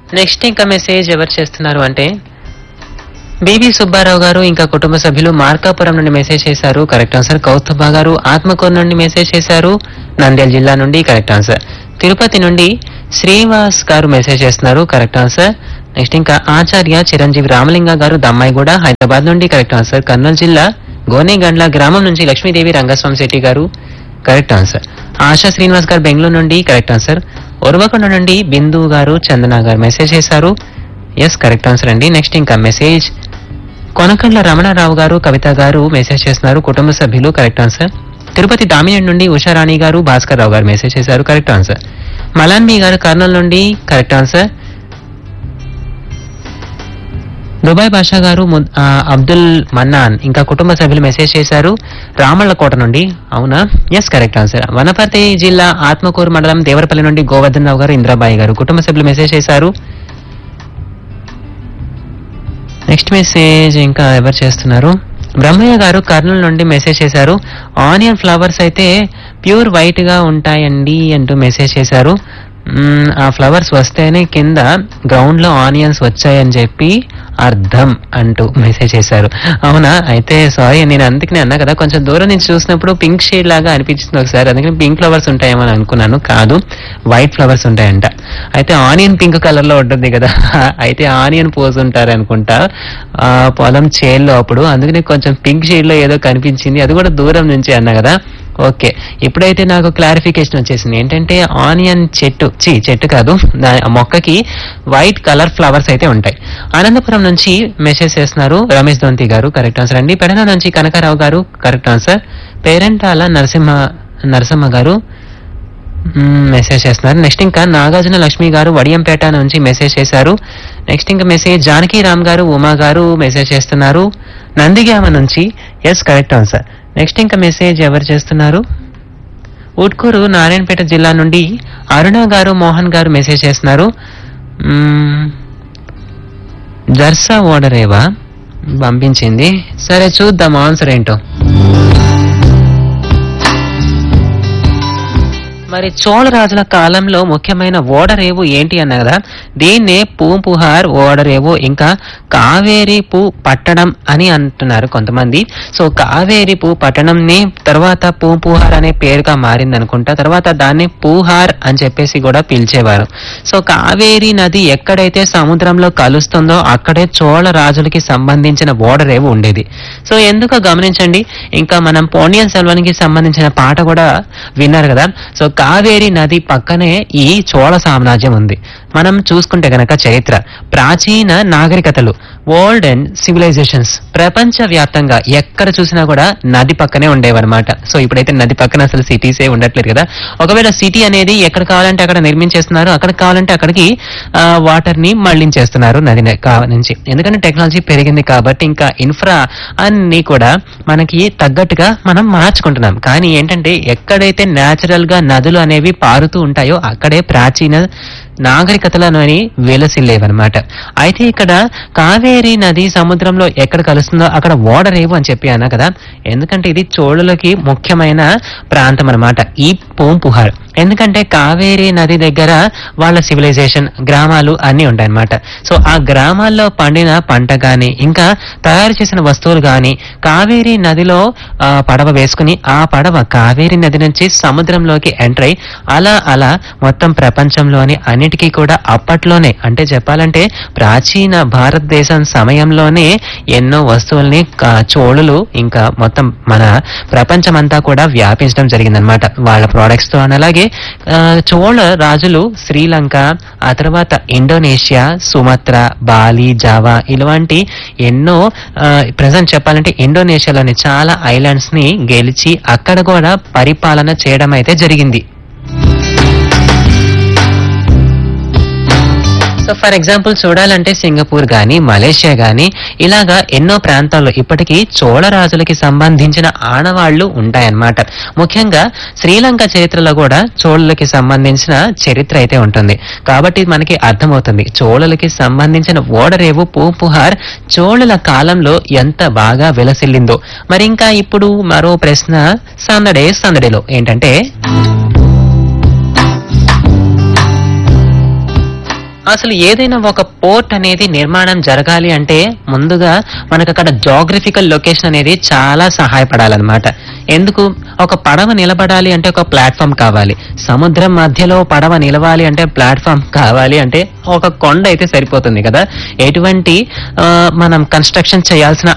next ఇంకా message ఎవరు చేస్తున్నారు అంటే బీబీ సుబ్బారావు గారు ఇంకా కుటుంబ సభ్యులు మార్కాపురం నుండి మెసేజ్ చేశారు కరెక్ట్ ఆన్సర్ కౌస్తుభ గారు ఆత్మకూరు నుండి మెసేజ్ చేశారు నంద్యాల జిల్లా నుండి కరెక్ట్ ఆన్సర్ తిరుపతి నుండి శ్రీనివాస్ గారు మెసేజ్ చేస్తున్నారు కరెక్ట్ ఆన్సర్ నెక్స్ట్ ఇంకా ఆచార్య చిరంజీవి రామలింగ గారు దమ్మాయిగూడ హైదరాబాద్ నుండి కరెక్ట్ ఆన్సర్ కర్నూలు జిల్లా గోనేగండ్ల గ్రామం నుంచి లక్ష్మీదేవి రంగస్వామి శెట్టి గారు కరెక్ట్ ఆన్సర్ ఆశా శ్రీనివాస్ గారు బెంగళూరు నుండి కరెక్ట్ ఆన్సర్ ఉరవకొండ నుండి బిందు గారు చందన గారు మెసేజ్ చేశారు ఎస్ కరెక్ట్ ఆన్సర్ అండి నెక్స్ట్ ఇంకా మెసేజ్ కొనకండ్ల రమణారావు గారు కవిత గారు మెసేజ్ చేస్తున్నారు కుటుంబ సభ్యులు కరెక్ట్ ఆన్సర్ తిరుపతి దామినేని నుండి ఉషారాణి గారు భాస్కర్ రావు గారు మెసేజ్ చేశారు కరెక్ట్ ఆన్సర్ మలాన్బి గారు కర్నూలు నుండి కరెక్ట్ ఆన్సర్ దుబాయ్ బాషా గారు ము- ఆ, అబ్దుల్ మన్నాన్ ఇంకా కుటుంబ సభ్యులు మెసేజ్ చేశారు రామళ్ళకోట నుండి అవునా ఎస్ కరెక్ట్ ఆన్సర్ వనపర్తి జిల్లా ఆత్మకూరు మండలం దేవరపల్లి నుండి గోవర్ధన్ రావు గారు ఇంద్రాబాయి గారు కుటుంబ సభ్యులు మెసేజ్ చేశారు నెక్స్ట్ మెసేజ్ ఇంకా ఎవరు చేస్తున్నారు బ్రహ్మయ్య గారు కర్నూలు నుండి మెసేజ్ చేశారు ఆనియన్ ఫ్లవర్స్ అయితే ప్యూర్ వైట్ గా ఉంటాయండి అంటూ మెసేజ్ చేశారు మ్మ్, ఆ ఫ్లవర్స్ వస్తేనే కింద గ్రౌండ్ లో ఆనియన్స్ వచ్చాయని చెప్పి అర్థం అంటూ మెసేజ్ చేశారు అవునా అయితే సారీ నేను అందుకనే అన్నా కదా కొంచెం దూరం నుంచి చూసినప్పుడు పింక్ షేడ్ లాగా అనిపించింది ఒకసారి అందుకని పింక్ ఫ్లవర్స్ ఉంటాయేమో అని అనుకున్నాను కాదు వైట్ ఫ్లవర్స్ ఉంటాయంట అయితే ఆనియన్ పింక్ కలర్ లో ఉంటుంది కదా అయితే ఆనియన్ పోసి ఉంటారు అనుకుంటా ఆ పొలం చేల్లో అప్పుడు అందుకని కొంచెం పింక్ షేడ్ లో ఏదో కనిపించింది అది కూడా దూరం నుంచి అన్నా కదా ఓకే ఇప్పుడైతే నాకు క్లారిఫికేషన్ వచ్చేసింది ఏంటంటే ఆనియన్ చెట్టు చి చెట్టు కాదు దా- ఆ మొక్కకి వైట్ కలర్ ఫ్లవర్స్ అయితే ఉంటాయి అనంతపురం నుంచి మెసేజ్ చేస్తున్నారు రమేష్ దొంతి గారు కరెక్ట్ ఆన్సర్ అండి పెడన నుంచి కనకారావు గారు కరెక్ట్ ఆన్సర్ పేరెంటాల నరసింహ నరసింహ గారు మ్మ్, మెసేజ్ చేస్తున్నారు నెక్స్ట్ ఇంకా నాగార్జున లక్ష్మి గారు వడియంపేట నుంచి మెసేజ్ చేశారు నెక్స్ట్ ఇంకా మెసేజ్ జానకి రామ్ గారు ఉమా గారు మెసేజ్ చేస్తున్నారు నందిగామ నుంచి ఎస్ కరెక్ట్ ఆన్సర్ నెక్స్ట్ ఇంకా మెసేజ్ ఎవరు చేస్తున్నారు ఉట్కూరు నారాయణపేట జిల్లా నుండి అరుణ గారు మోహన్ గారు మెసేజ్ చేస్తున్నారు మ్మ్, జర్సా ఓడరేవా పంపించింది సరే చూద్దాం ఆన్సర్ ఏంటో మరి చోళరాజుల కాలంలో ముఖ్యమైన ఓడరేవు ఏంటి అన్న కదా దీన్నే పూంపుహార్ ఓడరేవు ఇంకా కావేరి పూ పట్టణం అని అంటున్నారు కొంతమంది సో కావేరి పూ పట్టణంని తర్వాత పూంపుహార్ అనే పేరుగా మారింది అనుకుంటా తర్వాత దాన్ని పూహార్ అని చెప్పేసి కూడా పిలిచేవారు సో కావేరి నది ఎక్కడైతే సముద్రంలో కలుస్తుందో అక్కడే చోళ రాజులకి సంబంధించిన ఓడరేవు ఉండేది సో ఎందుకో గమనించండి ఇంకా మనం పోనియన్ సెల్వన్కి సంబంధించిన పాట కూడా విన్నారు కదా సో కావేరి నది పక్కనే ఈ చోళ సామ్రాజ్యం ఉంది మనం చూసుకుంటే గనక చరిత్ర ప్రాచీన నాగరికతలు ఓల్డ్ అండ్ సివిలైజేషన్స్ ప్రపంచ వ్యాప్తంగా ఎక్కడ చూసినా కూడా నది పక్కనే ఉండేవన్నమాట సో ఇప్పుడైతే నది పక్కన అసలు సిటీసే ఉండట్లేదు కదా ఒకవేళ సిటీ అనేది ఎక్కడ కావాలంటే అక్కడ నిర్మించేస్తున్నారు అక్కడ కావాలంటే అక్కడికి వాటర్ ని మళ్లించేస్తున్నారు నది న- కా- నుంచి ఎందుకంటే టెక్నాలజీ పెరిగింది కాబట్టి ఇంకా ఇన్ఫ్రా అన్ని కూడా మనకి తగ్గట్టుగా మనం మార్చుకుంటున్నాం కానీ ఏంటంటే ఎక్కడైతే న్యాచురల్ గా నదులు అనేవి పారుతూ ఉంటాయో అక్కడే ప్రాచీన నాగరికతలలోని వెలసిల్లేవన్నమాట అయితే ఇక్కడ కావేరి నది సముద్రంలో ఎక్కడ కలుస్తుందో అక్కడ ఓడరేవు అని చెప్పి అన్నా కదా ఎందుకంటే ఇది చోళులకి ముఖ్యమైన ప్రాంతం అన్నమాట ఈ పూంపుహార్ ఎందుకంటే కావేరి నది దగ్గర వాళ్ళ సివిలైజేషన్ గ్రామాలు అన్ని ఉంటాయన్నమాట సో ఆ గ్రామాల్లో పండిన పంట గాని ఇంకా తయారు చేసిన వస్తువులు గాని కావేరి నదిలో ఆ, పడవ వేసుకుని ఆ పడవ కావేరి నది నుంచి సముద్రంలోకి ఎంటర్ అయి అలా అలా మొత్తం ప్రపంచంలోని అన్నిటికీ కూడా అప్పట్లోనే అంటే చెప్పాలంటే ప్రాచీన భారతదేశం సమయంలోనే ఎన్నో వస్తువుల్ని క- చోళులు ఇంకా మొత్తం మన ప్రపంచమంతా కూడా వ్యాపించడం జరిగిందనమాట వాళ్ళ ప్రోడక్ట్స్ తో అని అలాగే ఆ, చోళ రాజులు శ్రీలంక ఆ తర్వాత ఇండోనేషియా సుమత్ర బాలి జావా ఇలాంటి ఎన్నో ప్రజెంట్ చెప్పాలంటే ఇండోనేషియాలోని చాలా ఐలాండ్స్ ని గెలిచి అక్కడ కూడా పరిపాలన చేయడం అయితే జరిగింది సో ఫర్ ఎగ్జాంపుల్ చూడాలంటే సింగపూర్ గాని మలేషియా గాని ఇలాగా ఎన్నో ప్రాంతాల్లో ఇప్పటికీ చోళ రాజులకి సంబంధించిన ఆనవాళ్లు ఉంటాయన్నమాట ముఖ్యంగా శ్రీలంక చరిత్రలో కూడా చోళులకి సంబంధించిన చరిత్ర అయితే ఉంటుంది కాబట్టి మనకి అర్థమవుతుంది చోళులకి సంబంధించిన ఓడరేవు పూపుహార్ చోళుల కాలంలో ఎంత బాగా విలసిల్లిందో మరి ఇంకా ఇప్పుడు మరో ప్రశ్న సందడే సందడిలో ఏంటంటే అసలు ఏదైనా ఒక పోర్ట్ అనేది నిర్మాణం జరగాలి అంటే ముందుగా మనకు అక్కడ జాగ్రఫికల్ లొకేషన్ అనేది చాలా సహాయపడాలన్నమాట ఎందుకు ఒక పడవ నిలబడాలి అంటే ఒక ప్లాట్ఫామ్ కావాలి సముద్రం మధ్యలో పడవ నిలవాలి అంటే ప్లాట్ఫామ్ కావాలి అంటే ఒక కొండ అయితే సరిపోతుంది కదా ఎటువంటి ఆ, మనం కన్స్ట్రక్షన్ చేయాల్సిన